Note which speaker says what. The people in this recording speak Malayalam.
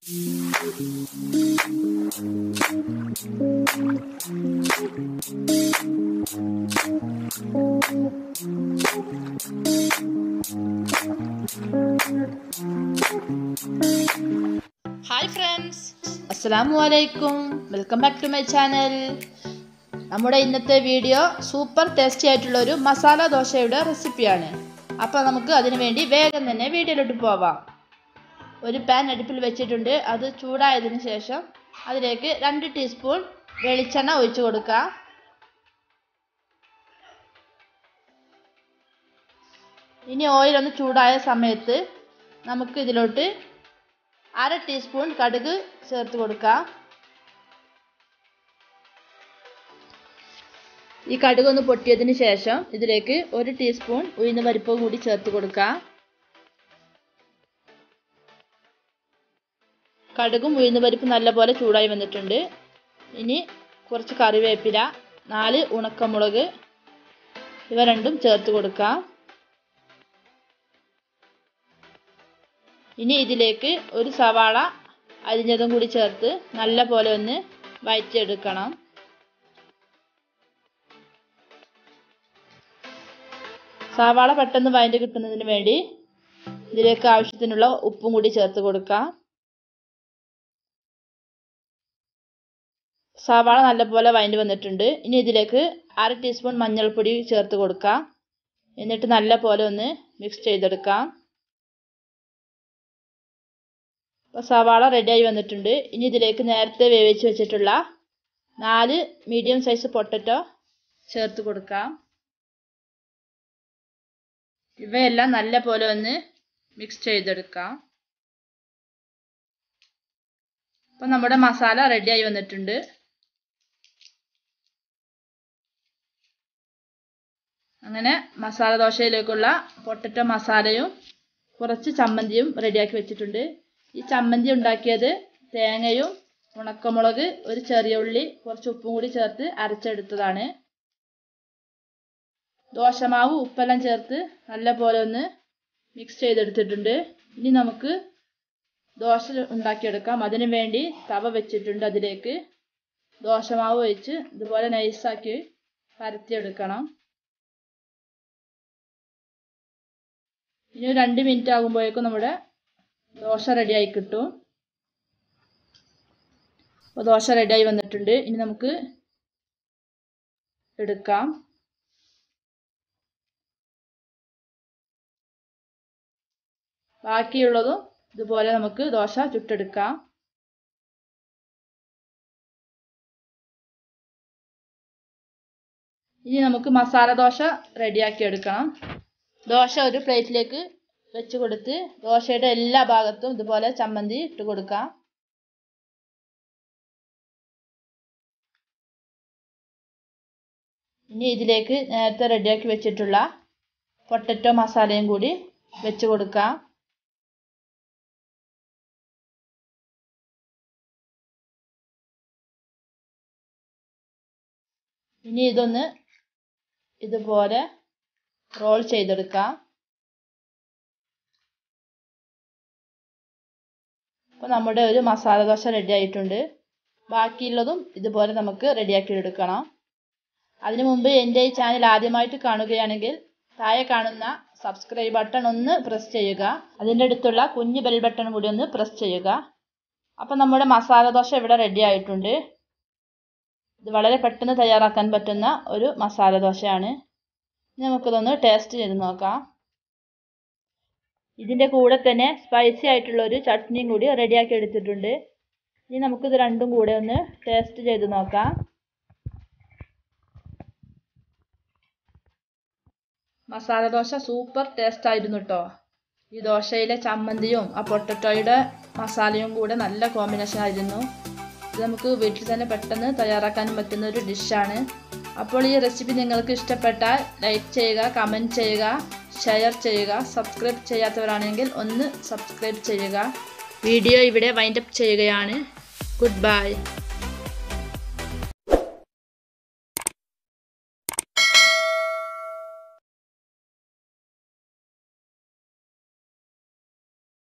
Speaker 1: ഹായ് ഫ്രണ്ട്സ് അസ്സലാമു അലൈക്കും welcome back to my channel നമ്മുടെ ഇന്നത്തെ വീഡിയോ സൂപ്പർ ടേസ്റ്റി ആയിട്ടുള്ള ഒരു മസാല ദോശയുടെ റെസിപ്പിയാണ് അപ്പോൾ നമുക്ക് അതിനു വേണ്ടി വേഗം തന്നെ വീഡിയോയിലോട്ട് പോവാം ഒരു പാൻ അടുപ്പിൽ വെച്ചിട്ടുണ്ട് അത് ചൂടായതിനു ശേഷം അതിലേക്ക് രണ്ട് ടീസ്പൂൺ വെളിച്ചെണ്ണ ഒഴിച്ചു കൊടുക്കുക ഇനി ഓയിൽ ഒന്ന് ചൂടായ സമയത്ത് നമുക്ക് ഇതിലോട്ട് അര ടീസ്പൂൺ കടുക് ചേർത്ത് കൊടുക്കാം ഈ കടുക് ഒന്ന് പൊട്ടിയതിന് ശേഷം ഇതിലേക്ക് ഒരു ടീസ്പൂൺ ഉഴുന്ന് പരിപ്പ് കൂടി ചേർത്ത് കൊടുക്കാം കടുകും ഉഴുന്ന് പരിപ്പ് നല്ലപോലെ ചൂടായി വന്നിട്ടുണ്ട് ഇനി കുറച്ച് കറിവേപ്പില നാല് ഉണക്കമുളക് ഇവ രണ്ടും ചേർത്ത് കൊടുക്കാം ഇനി ഇതിലേക്ക് ഒരു സവാള അരിഞ്ഞതും കൂടി ചേർത്ത് നല്ല പോലെ ഒന്ന് വഴറ്റിയെടുക്കണം സവാള പെട്ടെന്ന് വഴറ്റി കിട്ടുന്നതിന് വേണ്ടി ഇതിലേക്ക് ആവശ്യത്തിനുള്ള ഉപ്പും കൂടി ചേർത്ത് കൊടുക്കാം സവാള നല്ലപോലെ വഴറ്റി വന്നിട്ടുണ്ട് ഇനി ഇതിലേക്ക് അര ടീസ്പൂൺ മഞ്ഞൾപ്പൊടി ചേർത്ത് കൊടുക്കാം എന്നിട്ട് നല്ല പോലെ ഒന്ന് മിക്സ് ചെയ്തെടുക്കാം അപ്പോൾ സവാള റെഡിയായി വന്നിട്ടുണ്ട് ഇനി ഇതിലേക്ക് നേരത്തെ വേവിച്ച് വെച്ചിട്ടുള്ള നാല് മീഡിയം സൈസ് പൊട്ടറ്റോ ചേർത്ത് കൊടുക്കാം ഇവയെല്ലാം നല്ല പോലെ ഒന്ന് മിക്സ് ചെയ്തെടുക്കാം അപ്പം നമ്മുടെ മസാല റെഡിയായി വന്നിട്ടുണ്ട് അങ്ങനെ മസാല ദോശയിലേക്കുള്ള പൊട്ടറ്റോ മസാലയും കുറച്ച് ചമ്മന്തിയും റെഡിയാക്കി വെച്ചിട്ടുണ്ട് ഈ ചമ്മന്തി ഉണ്ടാക്കിയത് തേങ്ങയും ഉണക്കമുളക് ഒരു ചെറിയ ഉള്ളി കുറച്ച് ഉപ്പും കൂടി ചേർത്ത് അരച്ചെടുത്തതാണ് ദോശമാവ് ഉപ്പെല്ലാം ചേർത്ത് നല്ല പോലെ ഒന്ന് മിക്സ് ചെയ്തെടുത്തിട്ടുണ്ട് ഇനി നമുക്ക് ദോശ ഉണ്ടാക്കിയെടുക്കാം അതിനു വേണ്ടി തവ വെച്ചിട്ടുണ്ട് അതിലേക്ക് ദോശമാവ് ഒഴിച്ച് ഇതുപോലെ നൈസാക്കി പരത്തിയെടുക്കണം ഇനി രണ്ട് മിനിറ്റ് ആകുമ്പോഴേക്കും നമ്മുടെ ദോശ റെഡിയായി കിട്ടും അപ്പോൾ ദോശ റെഡിയായി വന്നിട്ടുണ്ട് ഇനി നമുക്ക് എടുക്കാം ബാക്കിയുള്ളതും ഇതുപോലെ നമുക്ക് ദോശ ചുട്ടെടുക്കാം ഇനി നമുക്ക് മസാല ദോശ റെഡിയാക്കി എടുക്കണം ദോശ ഒരു പ്ലേറ്റിലേക്ക് വെച്ച് കൊടുത്ത് ദോശയുടെ എല്ലാ ഭാഗത്തും ഇതുപോലെ ചമ്മന്തി ഇട്ട് കൊടുക്കാം ഇനി ഇതിലേക്ക് നേരത്തെ റെഡിയാക്കി വെച്ചിട്ടുള്ള പൊട്ടറ്റോ മസാലയും കൂടി വെച്ച് കൊടുക്കാം ഇനി ഇതൊന്ന് ഇതുപോലെ റോൾ ചെയ്തെടുക്കാം അപ്പോൾ നമ്മുടെ ഒരു മസാല ദോശ റെഡി ആയിട്ടുണ്ട് ബാക്കിയുള്ളതും ഇതുപോലെ നമുക്ക് റെഡിയാക്കി എടുക്കണം അതിനു മുമ്പ് എൻ്റെ ഈ ചാനൽ ആദ്യമായിട്ട് കാണുകയാണെങ്കിൽ താഴെ കാണുന്ന സബ്സ്ക്രൈബ് ബട്ടൺ ഒന്ന് പ്രസ് ചെയ്യുക അതിൻ്റെ അടുത്തുള്ള കുഞ്ഞ് ബെൽ ബട്ടൺ കൂടി ഒന്ന് പ്രസ് ചെയ്യുക അപ്പോൾ നമ്മുടെ മസാല ദോശ ഇവിടെ റെഡി ആയിട്ടുണ്ട് ഇത് വളരെ പെട്ടെന്ന് തയ്യാറാക്കാൻ പറ്റുന്ന ഒരു മസാല ദോശയാണ് നമുക്കിതൊന്ന് ടേസ്റ്റ് ചെയ്ത് നോക്കാം ഇതിൻ്റെ കൂടെ തന്നെ സ്പൈസി ആയിട്ടുള്ള ഒരു ചട്നിയും കൂടി റെഡിയാക്കി എടുത്തിട്ടുണ്ട് ഇനി നമുക്കിത് രണ്ടും കൂടെ ഒന്ന് ടേസ്റ്റ് ചെയ്ത് നോക്കാം മസാല ദോശ സൂപ്പർ ടേസ്റ്റ് ആയിരുന്നു കേട്ടോ ഈ ദോശയിലെ ചമ്മന്തിയും ആ പൊട്ടറ്റോയുടെ മസാലയും കൂടെ നല്ല കോമ്പിനേഷൻ ആയിരുന്നു ഇത് നമുക്ക് വീട്ടിൽ തന്നെ പെട്ടെന്ന് തയ്യാറാക്കാനും പറ്റുന്ന ഒരു ഡിഷാണ് അപ്പോൾ ഈ റെസിപ്പി നിങ്ങൾക്ക് ഇഷ്ടപ്പെട്ടാൽ ലൈക്ക് ചെയ്യുക കമൻറ്റ് ചെയ്യുക ഷെയർ ചെയ്യുക സബ്സ്ക്രൈബ് ചെയ്യാത്തവരാണെങ്കിൽ ഒന്ന് സബ്സ്ക്രൈബ് ചെയ്യുക വീഡിയോ ഇവിടെ വൈൻഡപ്പ് ചെയ്യുകയാണ് ഗുഡ് ബൈ